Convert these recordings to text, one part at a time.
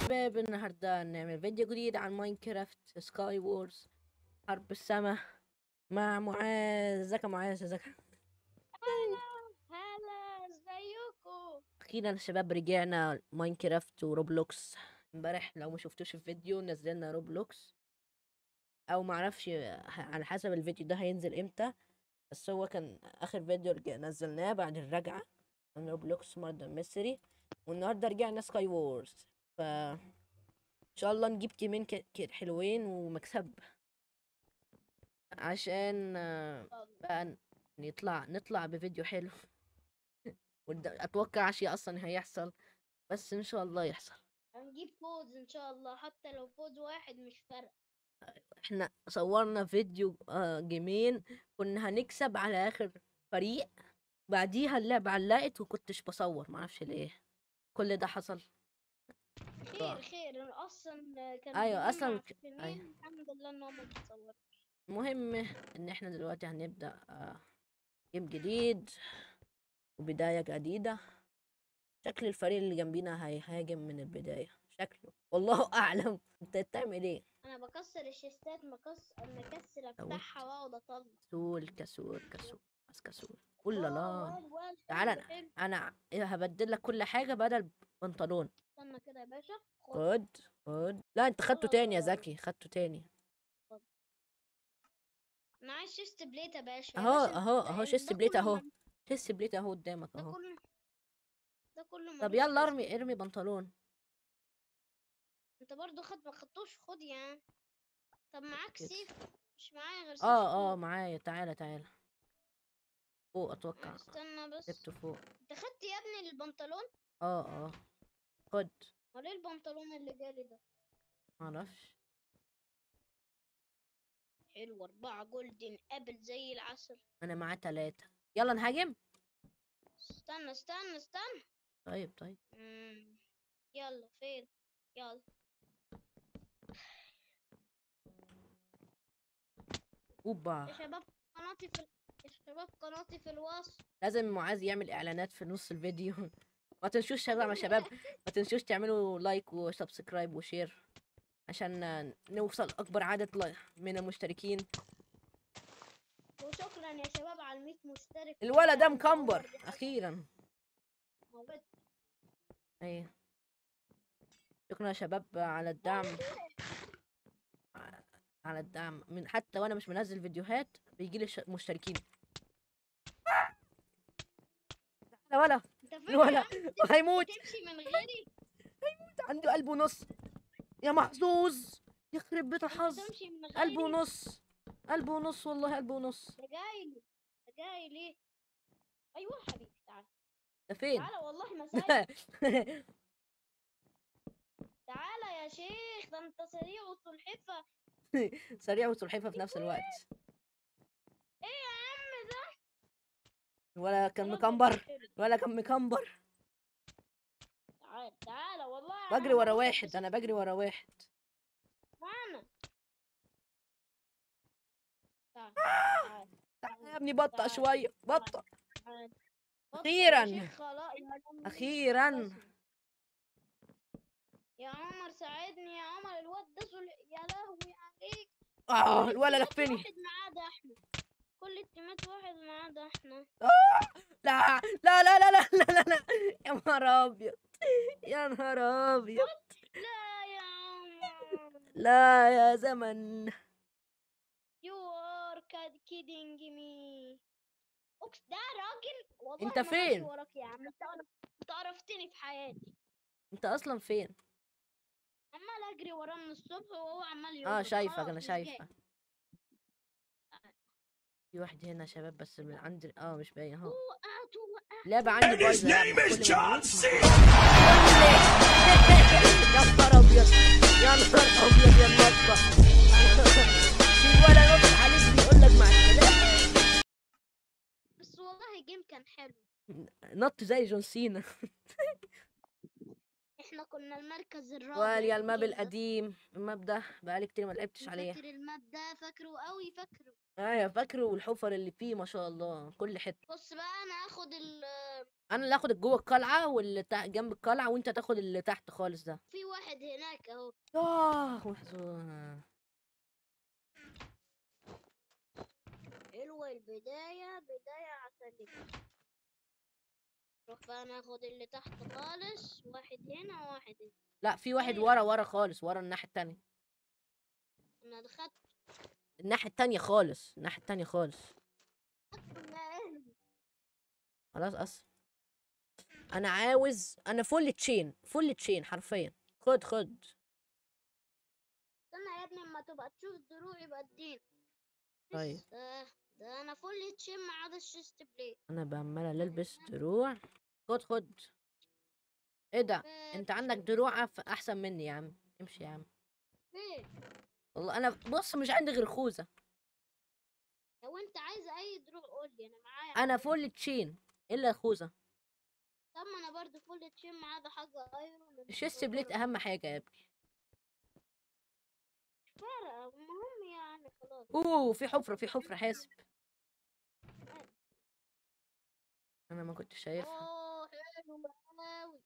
شباب النهاردة نعمل فيديو جديد عن ماينكرافت سكاي وورز حرب السما مع معاذ ازيك يا معاذ ازيك هلا ازيكم اخيرا يا شباب رجعنا ماينكرافت وروبلوكس امبارح لو ما شفتوش الفيديو نزلنا روبلوكس او معرفش على حسب الفيديو ده هينزل امتى بس هو كان اخر فيديو رجع نزلناه بعد الرجعة من روبلوكس ماردر ميستري والنهارده رجعنا سكاي وورز ف ان شاء الله نجيب تيمين ك- ك- حلوين ومكسب عشان آه، بقى ن- نطلع نطلع بفيديو حلو ود- اتوقع شيء اصلا هيحصل بس ان شاء الله يحصل هنجيب فوز ان شاء الله حتى لو فوز واحد مش فارق احنا صورنا فيديو آه، جيمين كنا هنكسب على اخر فريق بعديها اللعبة علقت وكنتش بصور معرفش ليه كل ده حصل خير خير أنا اصلا كان أيوة، بيجمع أصلاً ك- فيلمين، أيوة. الحمد لله ان هم بيتصوروا المهم ان احنا دلوقتي هنبدأ آه، جيم جديد وبداية جديدة شكل الفريق اللي جنبينا هيهاجم من البداية شكله والله أعلم انت بتعمل ايه انا بكسر الشيستات مكسر مكسر افتحها واقعد اطلع سول كسول كسول بس كسول ولا لا وال- وال- تعالى حلو، حلو. انا هبدل لك كل حاجة بدل بنطلون استنى كده يا باشا خد خد خد لا انت خدته تاني يا زكي خدته تاني انا عايز شيست بليت يا باشا يا اهو باشا، اهو ده- اهو ده شيست بليت كله اهو مل- شيست بليت اهو قدامك ده اهو كله ده كله طب ملوش يلا لازمة. ارمي ارمي بنطلون انت برضو خد ما خدتوش خد يعني طب معاك كده. سيف مش معايا غير سيف اه اه فوق. معايا تعالى تعالى فوق اتوقع استنى بس جبته فوق انت خدت يا ابني البنطلون اه اه خد امال ايه البنطلون اللي جالي ده معرفش حلو أربعة جولدن أبل زي العسل انا معاه تلاتة يلا نهاجم استنى استنى استنى طيب طيب مم. يلا فين يلا اوبا يا شباب قناتي في ال- يا شباب قناتي في الوصف لازم معاذ يعمل اعلانات في نص الفيديو ما تنسوش شباب يا شباب ما تنسوش تعملوا لايك وسبسكرايب وشير عشان نوصل اكبر عدد لا- من المشتركين وشكرا يا شباب على الميت مشترك الولد ده بتاعي. مكمبر دي حاجة اخيرا موت. ايه شكرا يا شباب على الدعم على الدعم من حتى وانا مش منزل فيديوهات بيجي لي مشتركين تعالى ولا انت فين الولد يا عم هيموت تمشي من غيري عنده قلب ونص يا محظوظ يخرب بيت انت الحظ تمشي من غيري قلب ونص قلب ونص والله قلب ونص ده جاي لي ده جاي لي ايوه حبيبي تعال ده فين تعالى والله ما سايب تعالى يا شيخ ده انت سريع وسلحفة سريع وسلحفة في نفس الوقت ايه يا عم ده ولا كان خلاص مكمبر بطل. ولا كان مكمبر تعال تعالى والله بجري أنا ورا هموتك واحد بس انا بجري ورا واحد معانا تعال تعال تعالى يا ابني بطأ تعال. شوية بطأ تعال بطل أخيراً. يا شيخ خلاص يا عم. أخيراً. يا عمر ساعدني يا عمر الواد ده سل... يا لهوي عليك اه كل الولا التيمات لفني واحد ما عدا احنا كل التيمات واحد ما عدا احنا لا لا لا لا لا لا لا, لا. يا نهار ابيض يا نهار ابيض لا يا عمر لا يا زمن You are kid- kidding me. أقس ده راجل والله أنت ما ماشي فين؟ وراك يا عم انت عرف- انت عرفتني في حياتي انت اصلا فين عمال اجري وراه من الصبح وهو عمال يقول اه لي شايفك خلاص انا مش شايفه جاي. في واحد هنا يا شباب بس من عندي اه مش باين اهو وقعت وقعت لعبة عندي And his بايظة يا name عم، is كل ما John أموت- C. يا نهار ابيض يا نهار ابيض يا النطة في ولا نط عليك بيقول لك مع السلامة بس والله الجيم كان حلو نط زي جون سينا احنا كنا المركز الرابع واليا الماب الجيم ده. القديم الماب ده بقالي كتير ما لعبتش أنا عليه فاكر الماب ده فاكره قوي فاكره ايوه فاكره والحفر اللي فيه ما شاء الله كل حته بص بقى انا هاخد ال انا اللي اخد جوه القلعه واللي تحت جنب القلعه وانت تاخد اللي تحت خالص ده في واحد هناك اهو اه محزون حلوة البداية بداية عسلية نروح بقى ناخد اللي تحت خالص واحد هنا وواحد هنا لا في واحد أيوة. ورا ورا خالص ورا الناحيه التانية انا دخلت الناحيه التانية خالص الناحيه التانية خالص لا، خلاص اصلا انا عاوز انا فول تشين فول تشين حرفيا خد خد استنى يا ابني اما تبقى تشوف دروعي بدين طيب. ده ده انا فل تشيم ما عدا الشيست بلاي انا بعمل البس دروع خد خد ايه ده انت عندك دروع أف- احسن مني يا عم امشي يا عم فين والله انا بص مش عندي غير خوذه لو انت عايز اي دروع قول لي انا معايا انا فول تشين الا الخوذه طب ما انا برضه فل تشيم ما عدا حاجه ايرون الشيست بليت اهم حاجه يا ابني فارقه المهم يعني خلاص اوه في حفره في حفره حاسب انا ما كنت شايفها اوه حلو قوي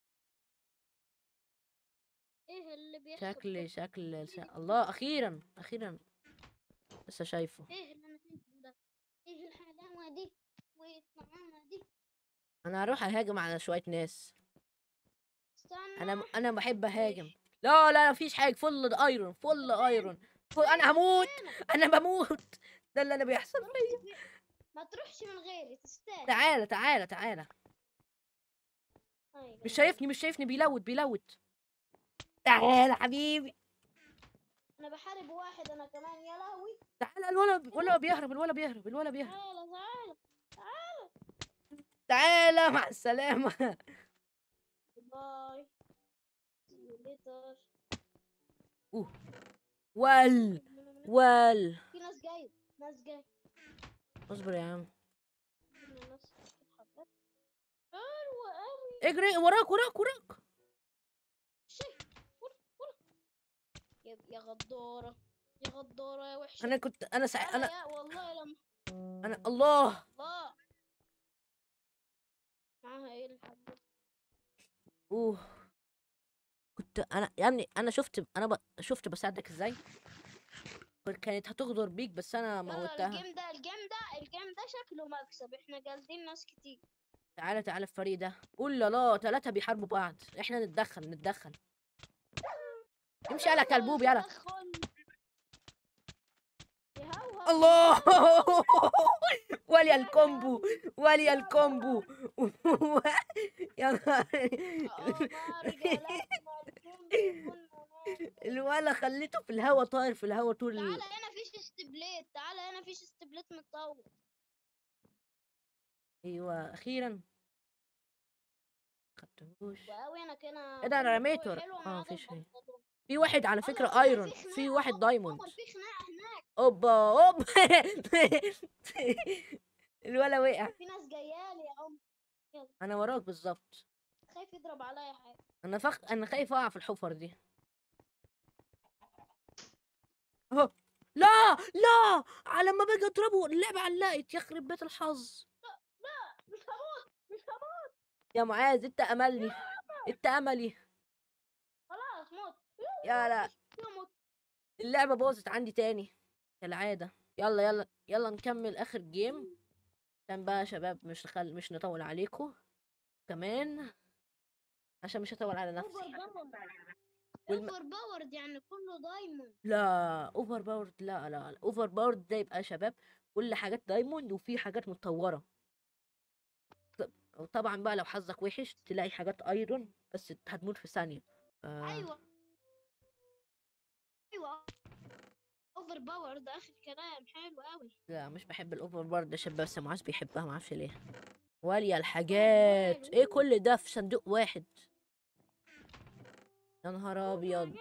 ايه اللي بيحصل شكل ده؟ شكل ش... الله اخيرا اخيرا لسه شايفه ايه اللي انا شايفه ده ايه الحلاوه دي والطعامه دي انا هروح اهاجم على شويه ناس استنى انا انا بحب اهاجم لا لا مفيش حاجه فل ايرون فل ايرون فل... انا هموت انا بموت ده اللي انا بيحصل فيا ما تروحش من غيري تستاهل تعالى تعالى تعالى أيوة. مش شايفني مش شايفني بيلوت بيلوت تعالى حبيبي انا بحارب واحد انا كمان يا لهوي تعالى الولا الولا بيهرب الولا بيهرب الولا بيهرب تعالى تعالى تعالى مع السلامة باي See you later. ول ول في ناس جاي ناس جاي اصبر يا عم في ناس بتتحرك. حلوة قوي اجري وراك وراك وراك شيء ورا ورا يا يا غدارة يا غدارة يا وحشة انا كنت انا سع... تعالى انا يا والله لما انا الله الله معاها ايه الحبة اوه كنت انا يا ابني انا شفت انا ب... شفت بساعدك ازاي كانت هتغدر بيك بس انا لا لا موتها الجيم ده الجيم ده الجيم ده شكله مكسب احنا جالدين ناس كتير تعالى تعالى الفريق ده قول لا لا ثلاثة بيحاربوا بعض احنا نتدخل نتدخل امشي يلا كلبوب يلا تدخل. يهوهو. الله ولي الكومبو ولي الكومبو يا نهار عمر جلسنا الكل الولا خليته في الهوا طاير في الهوا طول ال- تعالى هنا في شيستبليت تعالى هنا في شيستبليت متطور ايوه اخيرا خدتهوش وقوي انا كده إيه ده، أنا كله رميته. حلو ما آه، عدا مفيش حاجة. البطاطا. في واحد على الله، فكرة الله، ايرون في خناقة في واحد أهو، دايموند عمر، في خناقة هناك اوبا اوبا الولا وقع في ناس جايه لي يا عمر انا وراك بالظبط خايف يضرب عليا حاجة انا فخ انا خايف اقع في الحفر دي أهو. لا لا على ما باجي اضربه اللعبه علقت يخرب بيت الحظ مش هموت مش هموت يا معاذ انت املني انت املي خلاص موت يا لا يموت اللعبه باظت عندي تاني كالعاده يلا يلا يلا نكمل اخر جيم عشان بقى يا شباب مش نخل... مش نطول عليكم كمان عشان مش هطول على اوفر نفسي باورد والم- اوفر باورد يعني كله دايموند لا اوفر باورد لا لا لا اوفر باورد ده يبقى يا شباب كل حاجات دايموند وفي حاجات متطوره طب- وطبعا بقى لو حظك وحش تلاقي حاجات ايرون بس هتموت في ثانيه آه. ايوه ايوه اوفر باورد اخر كلام حلو قوي لا مش بحب الاوفر باورد ده شباب بس معاذ بيحبها معرفش ليه واليا الحاجات ايه كل ده في صندوق واحد يا نهار ابيض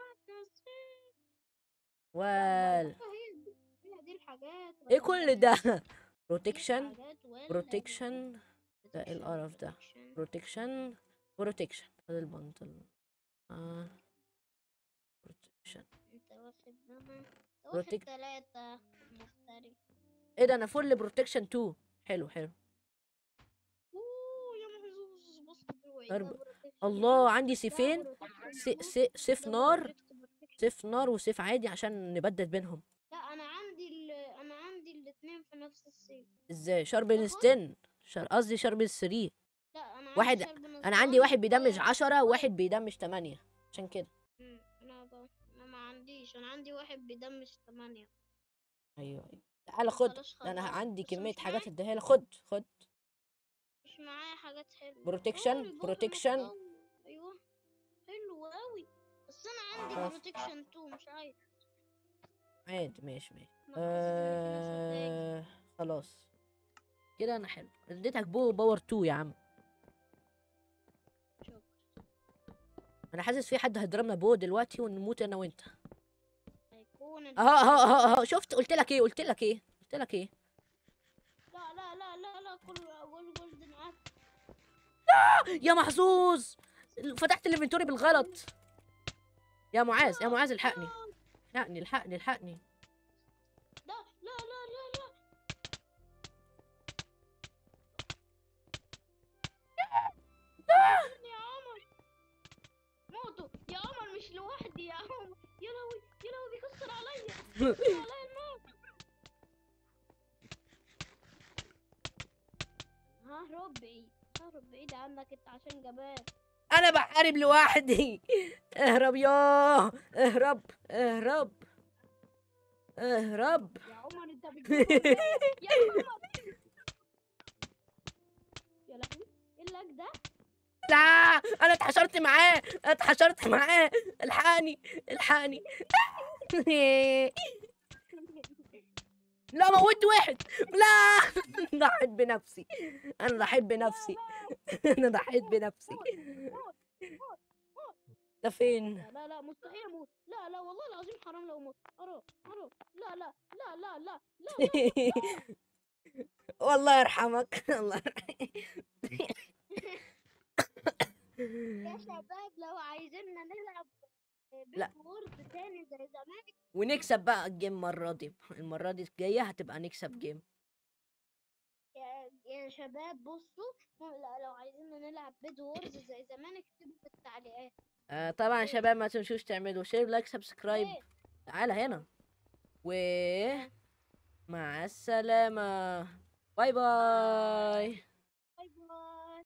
وال هي دي الحاجات ايه كل ده دي بروتكشن الحاجات ولا بروتكشن ده ايه القرف ده protection. بروتكشن بروتكشن خد البنطلون اه بروتكشن انت واخد ده انت واخد Protect- تلاتة مفتري ايه ده انا فل بروتكشن 2 حلو حلو اوه يا محظوظ بص دروعي ضرب. ده protection. الله عندي ده سيفين protection سي two. سي سيف ده نار protect protection. سيف نار وسيف عادي عشان نبدد بينهم لا انا عندي ال... انا عندي الاتنين في نفس السيف ازاي شاربن 10 شار قصدي شاربن 3 لا انا واحد- عندي شرب انا عندي نظام واحد بيدمج و- 10 وواحد بيدمج 8 عشان كده مم، انا ب... انا ما عنديش انا عندي واحد بيدمج ثمانية ايوه ايوه تعالى خد خلاص ده انا خلاص. عندي بس كميه مش حاجات معايا- اديها لك خد خد مش معايا حاجات حلوة Protection، أوه، البطل protection. متطور. ايوه حلو قوي بس انا عندي خلاص. بروتكشن 2 مش عارف عادي ماشي ماشي أنا حاسس إن في ناس هتضايق. آه خلاص كده انا حلو اديتك بو باور 2 يا عم شكرا انا حاسس في حد هيضربنا بو دلوقتي ونموت انا وانت هيكون اهو اهو اهو اهو شفت قلت لك ايه قلت لك ايه قلت لك ايه لا لا لا لا لا كل اقول جولدن اب يا محظوظ فتحت الانفنتوري بالغلط يا معاذ يا معاذ الحقني الحقني الحقني الحقني لا لا لا لا لا يا عمر موتوا يا عمر مش لوحدي يا عمر يا لهوي يا لهوي بيكسر عليا بيكسر عليا الموت ههرب بعيد ههرب بعيد عنك انت عشان جبان انا بحارب لوحدي اهرب ياه اهرب اهرب اهرب يا عمر انت بتجيب ولا إيه؟ يا عمر يا لهوي ايه اللاج ده لا انا اتحشرت معاه انا اتحشرت معاه الحقني الحقني لا موت واحد لا ضحيت بنفسي انا ضحيت بنفسي انا ضحيت بنفسي موت موت ده فين لا لا لا مستحيل اموت لا لا والله العظيم حرام لو اموت حرام حرام لا لا لا لا لا لا والله يرحمك الله يرحمك يا شباب لو عايزيننا نلعب لا. بيت وورد تاني زي زمان ونكسب بقى الجيم المرة دي المرة دي الجاية هتبقى نكسب جيم يا, يا شباب بصوا لا لو عايزيننا نلعب بيت وورد زي زمان اكتبوا في التعليقات آه طبعا يا شباب ما تنسوش تعملوا شير لايك سبسكرايب إيه؟ تعالى هنا و مع السلامة باي باي باي باي